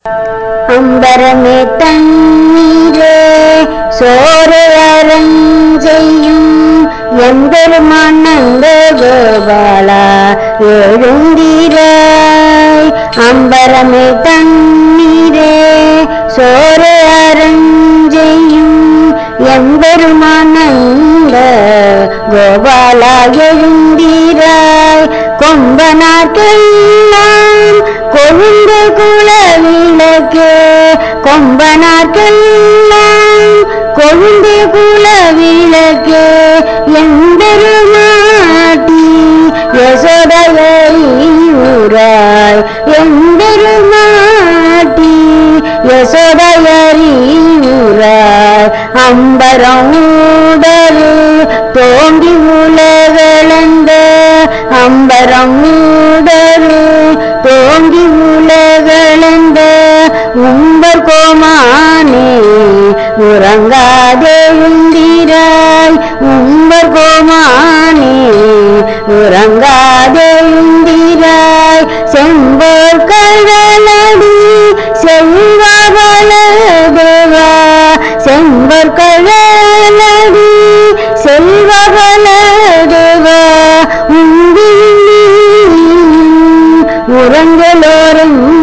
அம்பரமே தண்ணீரே சோறு அரஞ்செய்யும் எம்பெருமான் நந்த கோபாலா எழுந்திராய் அம்பரமே தண்ணீரே சோறு அரஞ்செய்யும் எம்பெருமான் நந்த கோபாலா எழுந்திராய் கொம்பனார்க்கெல்லாம் கொழுந்து குல விளக்கு கொம்பனார்க்கெல்லாம் கொழுந்து குல விளக்கு எம்பெருமாட்டி யசோதயரியூராய் எம்பெருமாட்டி யசோதயரியூராய் அம்பரம் ஊடரு தோண்டி உலகளந்த அம்பரம் ஊடரு தோண்டி உலகளந்த உம்பர் கோமானே உறங்காதே உந்திராய் உம்பர் கோமானே உறங்காதே உந்திராய் செம்போர் கடலடி செல்வபல தேவா செம்பர் கடலடி செல்வபல தேவா உந்தில் உறங்கலோரும்